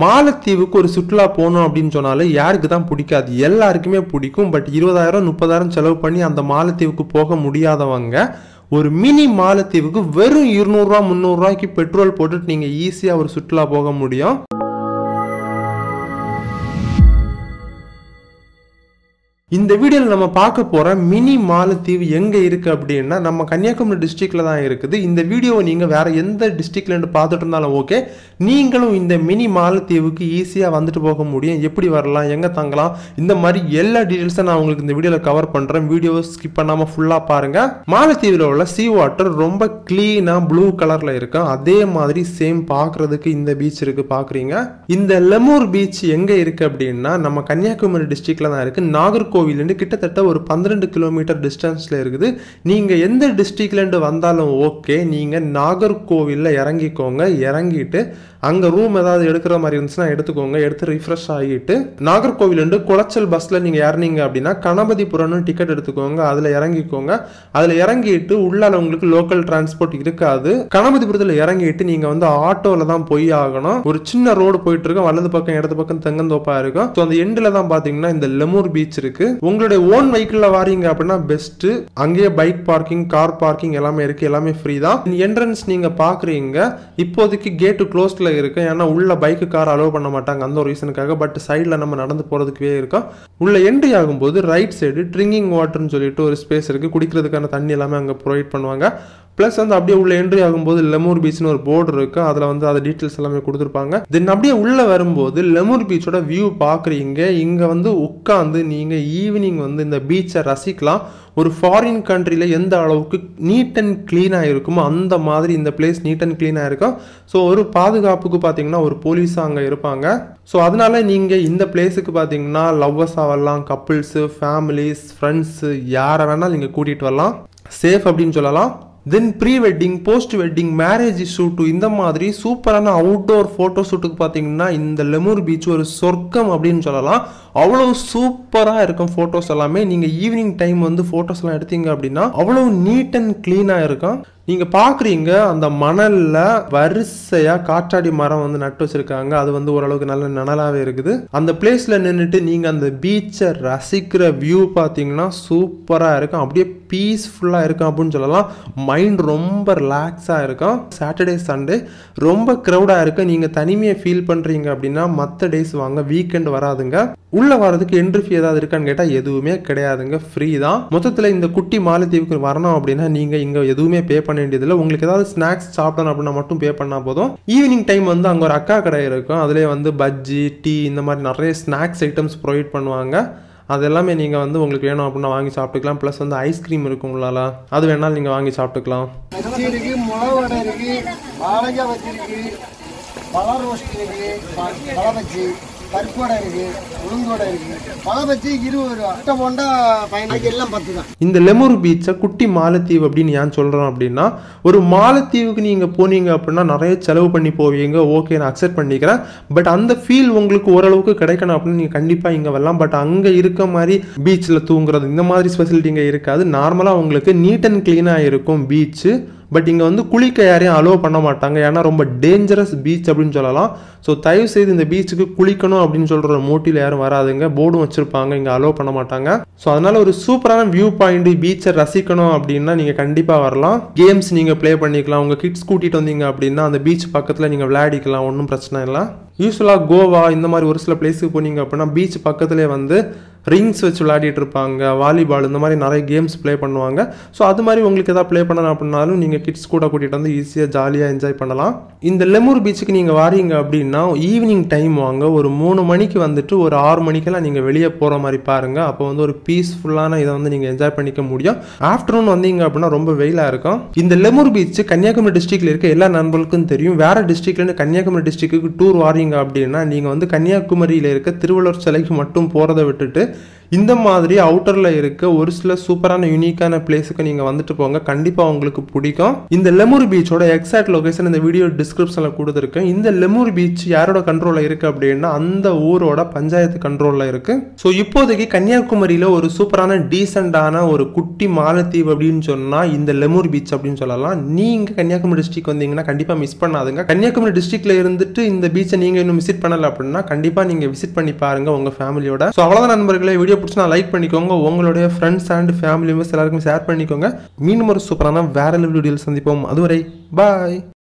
மாலத்தீவுக்கு ஒரு சுற்றுலா போகணும் அப்படின்னு சொன்னாலே யாருக்கு தான் பிடிக்காது எல்லாருக்குமே பிடிக்கும் பட் இருபதாயிரம் முப்பதாயிரம் செலவு பண்ணி அந்த மாலத்தீவுக்கு போக முடியாதவங்க ஒரு மினி மாலத்தீவுக்கு வெறும் இருநூறுவா முந்நூறுரூவாய்க்கு பெட்ரோல் போட்டுட்டு நீங்கள் ஈஸியாக ஒரு சுற்றுலா போக முடியும் இந்த வீடியோவில் நம்ம பார்க்க போகிற மினி மாலத்தீவு எங்கே இருக்குது அப்படின்னா நம்ம கன்னியாகுமரி டிஸ்ட்ரிக்டில் தான் இருக்குது இந்த வீடியோவை நீங்கள் வேறு எந்த டிஸ்ட்ரிக்ட்லேருந்து பார்த்துட்டு இருந்தாலும் ஓகே நீங்களும் இந்த மினி மாலத்தீவுக்கு ஈஸியாக வந்துட்டு போக முடியும் எப்படி வரலாம் எங்கே தங்கலாம் இந்த மாதிரி எல்லா டீட்டெயில்ஸும் நான் உங்களுக்கு இந்த வீடியோவில் கவர் பண்ணுறேன் வீடியோவை ஸ்கிப் பண்ணாமல் ஃபுல்லாக பாருங்கள் மாலத்தீவில் உள்ள சீ வாட்டர் ரொம்ப க்ளீனாக ப்ளூ கலரில் இருக்கும் அதே மாதிரி சேம் பார்க்குறதுக்கு இந்த பீச் இருக்குது பார்க்குறீங்க இந்த லெமூர் பீச் எங்கே இருக்குது அப்படின்னா நம்ம கன்னியாகுமரி டிஸ்ட்ரிக்டில் தான் இருக்குது நாகர்கோவில் கோவிலேருந்து கிட்டத்தட்ட ஒரு பன்னிரெண்டு கிலோமீட்டர் டிஸ்டன்ஸில் இருக்குது நீங்கள் எந்த டிஸ்ட்ரிக்ட்லேருந்து வந்தாலும் ஓகே நீங்கள் நாகர்கோவிலில் இறங்கிக்கோங்க இறங்கிட்டு அங்கே ரூம் ஏதாவது எடுக்கிற மாதிரி இருந்துச்சுன்னா எடுத்துக்கோங்க எடுத்து ரிஃப்ரெஷ் ஆகிட்டு நாகர்கோவிலேருந்து குளச்சல் பஸ்ஸில் நீங்கள் இறங்கிங்க அப்படின்னா கணபதிபுரம்னு டிக்கெட் எடுத்துக்கோங்க அதில் இறங்கிக்கோங்க அதில் இறங்கிட்டு உள்ளால உங்களுக்கு லோக்கல் டிரான்ஸ்போர்ட் இருக்காது கணபதிபுரத்தில் இறங்கிட்டு நீங்கள் வந்து ஆட்டோவில் தான் போய் ஆகணும் ஒரு சின்ன ரோடு போயிட்டு இருக்கும் வலது பக்கம் இடது பக்கம் தெங்கந்தோப்பா இருக்கும் ஸோ அந்த எண்டில் தான் பார்த்தீங்கன்னா இந்த லெமூர் பீச் இருக்கு உங்களுடைய ஓன் வெஹிக்கிளில் வாரீங்க அப்படின்னா பெஸ்ட் அங்கேயே பைக் பார்க்கிங் கார் பார்க்கிங் எல்லாமே இருக்கு எல்லாமே ஃப்ரீ தான் என்ட்ரன்ஸ் நீங்க பாக்குறீங்க இப்போதைக்கு கேட்டு க்ளோஸ்ல இருக்கு ஏன்னா உள்ள பைக்கு கார் அலோவ் பண்ண மாட்டாங்க அந்த ஒரு ரீசனுக்காக பட் சைடில் நம்ம நடந்து போறதுக்குவே இருக்கோம் உள்ள என்ட்ரி ஆகும்போது ரைட் சைடு ட்ரிங்கிங் வாட்டர்னு சொல்லிட்டு ஒரு ஸ்பேஸ் இருக்கு குடிக்கிறதுக்கான தண்ணி எல்லாமே அங்கே ப்ரொவைட் பண்ணுவாங்க ப்ளஸ் வந்து அப்படியே உள்ள என்ட்ரி ஆகும்போது லெமூர் பீச்னு ஒரு போர்டு இருக்கு அதில் வந்து அது டீட்டெயில்ஸ் எல்லாமே கொடுத்துருப்பாங்க தென் அப்படியே உள்ள வரும்போது லெமூர் பீச்சோட வியூ பார்க்குறீங்க இங்கே வந்து உட்காந்து நீங்கள் ஈவினிங் வந்து இந்த பீச்சை ரசிக்கலாம் ஒரு ஃபாரின் கண்ட்ரியில் எந்த அளவுக்கு நீட் அண்ட் க்ளீனாக இருக்குமோ அந்த மாதிரி இந்த பிளேஸ் நீட் அண்ட் க்ளீனாக இருக்கும் ஸோ ஒரு பாதுகாப்புக்கு பார்த்தீங்கன்னா ஒரு போலீஸ் அங்கே இருப்பாங்க ஸோ அதனால நீங்கள் இந்த பிளேஸுக்கு பார்த்தீங்கன்னா லவ்வர்ஸாக வரலாம் கப்புள்ஸு ஃபேமிலிஸ் ஃப்ரெண்ட்ஸு யாரை வேணால் நீங்கள் கூட்டிகிட்டு வரலாம் சேஃப் அப்படின்னு சொல்லலாம் then pre wedding post wedding marriage shoot இந்த மாதிரி சூப்பரான அவுட்டோர் ஃபோட்டோ ஷூட்டுக்கு பார்த்தீங்கன்னா இந்த லெமூர் பீச் ஒரு சொர்க்கம் அப்படின்னு சொல்லலாம் அவ்வளோ சூப்பராக இருக்கும் ஃபோட்டோஸ் எல்லாமே நீங்கள் ஈவினிங் டைம் வந்து ஃபோட்டோஸ்லாம் எடுத்தீங்க அப்படின்னா அவ்வளோ நீட் அண்ட் க்ளீனாக இருக்கும் நீங்கள் பார்க்குறீங்க அந்த மணலில் வரிசையாக காற்றாடி மரம் வந்து நட்டு வச்சுருக்காங்க அது வந்து ஓரளவுக்கு நல்ல நிழலாகவே இருக்குது அந்த பிளேஸில் நின்றுட்டு நீங்கள் அந்த பீச்சை ரசிக்கிற வியூ பார்த்தீங்கன்னா சூப்பராக இருக்கும் அப்படியே பீஸ்ஃபுல்லாக இருக்கும் அப்படின்னு சொல்லலாம் மைண்ட் ரொம்ப ரிலாக்ஸாக இருக்கும் சாட்டர்டே சண்டே ரொம்ப க்ரௌடாக இருக்கு நீங்கள் தனிமையை ஃபீல் பண்ணுறீங்க அப்படின்னா மற்ற டேஸ் வாங்க வீக்கெண்ட் வராதுங்க உள்ளே வரதுக்கு என்ட்ரி ஃபீ ஏதாவது இருக்கான்னு கேட்டால் எதுவுமே கிடையாதுங்க ஃப்ரீ தான் மொத்தத்தில் இந்த குட்டி மாலத்தீவுக்கு வரணும் அப்படின்னா நீங்கள் இங்கே எதுவுமே பே பண்ண வேண்டியதில்லை உங்களுக்கு ஏதாவது ஸ்நாக்ஸ் சாப்பிடணும் அப்படின்னா மட்டும் பே பண்ணால் போதும் ஈவினிங் டைம் வந்து அங்கே ஒரு அக்கா கடை இருக்கும் அதிலே வந்து பஜ்ஜி டீ இந்த மாதிரி நிறைய ஸ்நாக்ஸ் ஐட்டம்ஸ் ப்ரொவைட் பண்ணுவாங்க அது எல்லாமே நீங்கள் வந்து உங்களுக்கு வேணும் அப்படின்னா வாங்கி சாப்பிட்டுக்கலாம் ப்ளஸ் வந்து ஐஸ்கிரீம் இருக்கும் உள்ளால அது வேணாலும் நீங்கள் வாங்கி சாப்பிட்டுக்கலாம் பஜ்ஜி இருக்கு முளகு வடை இருக்கு வாழைக்காய் பஜ்ஜி இருக்கு பழ ரோஸ்ட் இருக்கு ப- பழ பஜ்ஜி பருப்பு வடை இருக்கு உளுந்து வடை இருக்கு பழ பஜ்ஜி இருபது ரூபா அட்டை போண்டா பதினஞ்சு எல்லாம் பத்து தான் இந்த லெமூர் பீச்சை குட்டி மாலத்தீவு அப்படின்னு ஏன் சொல்கிறோம் அப்படின்னா ஒரு மாலத்தீவுக்கு நீங்கள் போனீங்க அப்படின்னா நிறைய செலவு பண்ணி போவீங்க ஓகே நான் அக்செப்ட் பண்ணிக்கிறேன் பட் அந்த ஃபீல் உங்களுக்கு ஓரளவுக்கு கிடைக்கணும் அப்படின்னு நீங்கள் கண்டிப்பாக இங்கே வரலாம் பட் அங்கே இருக்க மாதிரி பீச்சில் தூங்குறது இந்த மாதிரி ஃபெசிலிட்டி இங்கே இருக்காது நார்மலாக உங்களுக்கு நீட் அண்ட் க்ளீனாக இருக்கும் பீச்சு பட் இங்கே வந்து குளிக்க யாரையும் அலோவ் பண்ண மாட்டாங்க ஏன்னா ரொம்ப டேஞ்சரஸ் பீச் அப்படின்னு சொல்லலாம் ஸோ தயவு செய்து இந்த பீச்சுக்கு குளிக்கணும் அப்படின்னு சொல்கிற மோட்டில் யாரும் வராதுங்க போர்டும் வச்சுருப்பாங்க இங்கே அலோவ் பண்ண மாட்டாங்க ஸோ அதனால ஒரு சூப்பரான வியூ பாயிண்ட் பீச்சை ரசிக்கணும் அப்படின்னா நீங்கள் கண்டிப்பாக வரலாம் கேம்ஸ் நீங்கள் ப்ளே பண்ணிக்கலாம் உங்கள் கிட்ஸ் கூட்டிகிட்டு வந்தீங்க அப்படின்னா அந்த பீச் பக்கத்தில் நீங்கள் விளையாடிக்கலாம் ஒன்றும் பிரச்சனை இல்லை யூஸ்வலாக கோவா இந்த மாதிரி ஒரு சில பிளேஸுக்கு போனீங்க அப்படின்னா பீச் பக்கத்துலேயே வந்து ரிங்ஸ் வச்சு விளையாடிட்டு இருப்பாங்க வாலிபால் இந்த மாதிரி நிறைய கேம்ஸ் ப்ளே பண்ணுவாங்க ஸோ அது மாதிரி உங்களுக்கு எதாவது ப்ளே பண்ணணும் அப்படின்னாலும் நீங்கள் கிட்ஸ் கூட கூட்டிகிட்டு வந்து ஈஸியாக ஜாலியாக என்ஜாய் பண்ணலாம் இந்த லெமூர் பீச்சுக்கு நீங்கள் வாரீங்க அப்படின்னா ஈவினிங் டைம் வாங்க ஒரு மூணு மணிக்கு வந்துட்டு ஒரு ஆறு மணிக்கெல்லாம் நீங்கள் வெளியே போகிற மாதிரி பாருங்கள் அப்போ வந்து ஒரு பீஸ்ஃபுல்லான இதை வந்து நீங்கள் என்ஜாய் பண்ணிக்க முடியும் ஆஃப்டர்நூன் வந்தீங்க அப்படின்னா ரொம்ப வெயிலாக இருக்கும் இந்த லெமூர் பீச் கன்னியாகுமரி டிஸ்ட்ரிக்ட்ல இருக்க எல்லா நண்பர்களுக்கும் தெரியும் வேற டிஸ்ட்ரிக்ட்லேருந்து கன்னியாகுமரி டிஸ்ட்ரிக்ட்டுக்கு டூர் வாரீங்க அப்படின்னா நீங்கள் வந்து கன்னியாகுமரியில் இருக்க திருவள்ளுவர் சிலைக்கு மட்டும் போகிறத விட்டுட்டு இந்த மாதிரி அவுட்டர்ல இருக்க ஒரு சில சூப்பரான யூனிக்கான பிளேஸுக்கு நீங்க வந்துட்டு போங்க கண்டிப்பா உங்களுக்கு பிடிக்கும் இந்த லெமூர் பீச்சோட எக்ஸாக்ட் லொகேஷன் இந்த வீடியோ டிஸ்கிரிப்ஷன்ல கொடுத்துருக்கேன் இந்த லெமூர் பீச் யாரோட கண்ட்ரோல்ல இருக்கு அப்படின்னா அந்த ஊரோட பஞ்சாயத்து கண்ட்ரோல்ல இருக்கு ஸோ இப்போதைக்கு கன்னியாகுமரியில ஒரு சூப்பரான டீசெண்டான ஒரு குட்டி மாலத்தீவு அப்படின்னு சொன்னா இந்த லெமூர் பீச் அப்படின்னு சொல்லலாம் நீங்க கன்னியாகுமரி டிஸ்ட்ரிக்ட் வந்தீங்கன்னா கண்டிப்பா மிஸ் பண்ணாதுங்க கன்னியாகுமரி டிஸ்ட்ரிக்ட்ல இருந்துட்டு இந்த பீச்சை நீங்க இன்னும் விசிட் பண்ணல அப்படின்னா கண்டிப்பா நீங்க விசிட் பண்ணி பாருங்க உங்க ஃபேமிலியோட ஸோ அவ்வளவுதான் நண்பர்களே வீடியோ பிடிச்சா லைக் பண்ணிக்கோங்க உங்களுடைய ஃப்ரெண்ட்ஸ் அண்ட் ஃபேமிலி மெம்பர்ஸ் எல்லாருக்கும் ஷேர் பண்ணிக்கோங்க மீண்டும் ஒரு சூப்பரான வேற லெவல் வீடியோவில் சந்திப்போம் அதுவரை பாய்